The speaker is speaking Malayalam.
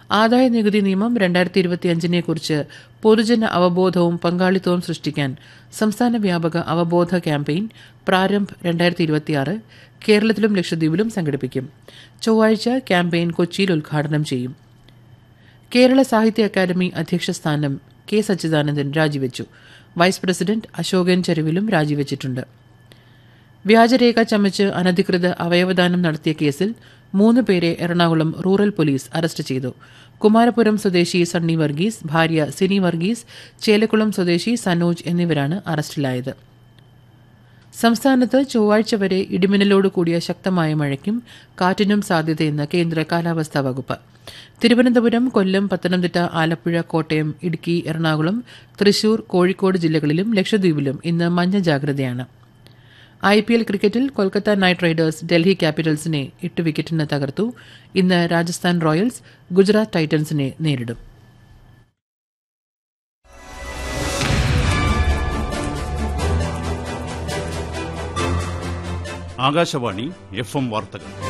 ആദായ നികുതി നിയമം രണ്ടായിരത്തി ഇരുപത്തിയഞ്ചിനെ കുറിച്ച് പൊതുജന അവബോധവും പങ്കാളിത്തവും സൃഷ്ടിക്കാൻ സംസ്ഥാന വ്യാപക അവബോധ ക്യാമ്പയിൻ പ്രാരംഭ് രണ്ടായിരത്തി ഇരുപത്തിയാറ് കേരളത്തിലും ലക്ഷദ്വീപിലും സംഘടിപ്പിക്കും ചൊവ്വാഴ്ച ക്യാമ്പയിൻ കൊച്ചിയിൽ ഉദ്ഘാടനം ചെയ്യും കേരള സാഹിത്യ അക്കാദമി അധ്യക്ഷ സ്ഥാനം കെ സച്ചിദാനന്ദൻ രാജിവെച്ചു വൈസ് പ്രസിഡന്റ് അശോകൻ ചെരുവിലും രാജിവെച്ചിട്ടുണ്ട് വ്യാജരേഖ ചമച്ച് അനധികൃത അവയവദാനം നടത്തിയ കേസിൽ മൂന്ന് പേരെ എറണാകുളം റൂറൽ പോലീസ് അറസ്റ്റ് ചെയ്തു കുമാരപുരം സ്വദേശി സണ്ണി വർഗീസ് ഭാര്യ സിനി വർഗീസ് ചേലക്കുളം സ്വദേശി സനോജ് എന്നിവരാണ് അറസ്റ്റിലായത് സംസ്ഥാനത്ത് ചൊവ്വാഴ്ച വരെ ഇടിമിന്നലോട് കൂടിയ ശക്തമായ മഴയ്ക്കും കാറ്റിനും സാധ്യതയെന്ന് കേന്ദ്ര കാലാവസ്ഥാ വകുപ്പ് തിരുവനന്തപുരം കൊല്ലം പത്തനംതിട്ട ആലപ്പുഴ കോട്ടയം ഇടുക്കി എറണാകുളം തൃശൂർ കോഴിക്കോട് ജില്ലകളിലും ലക്ഷദ്വീപിലും ഇന്ന് മഞ്ഞ ജാഗ്രതയാണ് ഐ പി എൽ ക്രിക്കറ്റിൽ കൊൽക്കത്ത നൈറ്റ് റൈഡേഴ്സ് ഡൽഹി ക്യാപിറ്റൽസിനെ എട്ട് വിക്കറ്റിന് തകർത്തു ഇന്ന് രാജസ്ഥാൻ റോയൽസ് ഗുജറാത്ത് ടൈറ്റൻസിനെ നേരിടും ആകാശവാണി എഫ് എം വാർത്തകൾ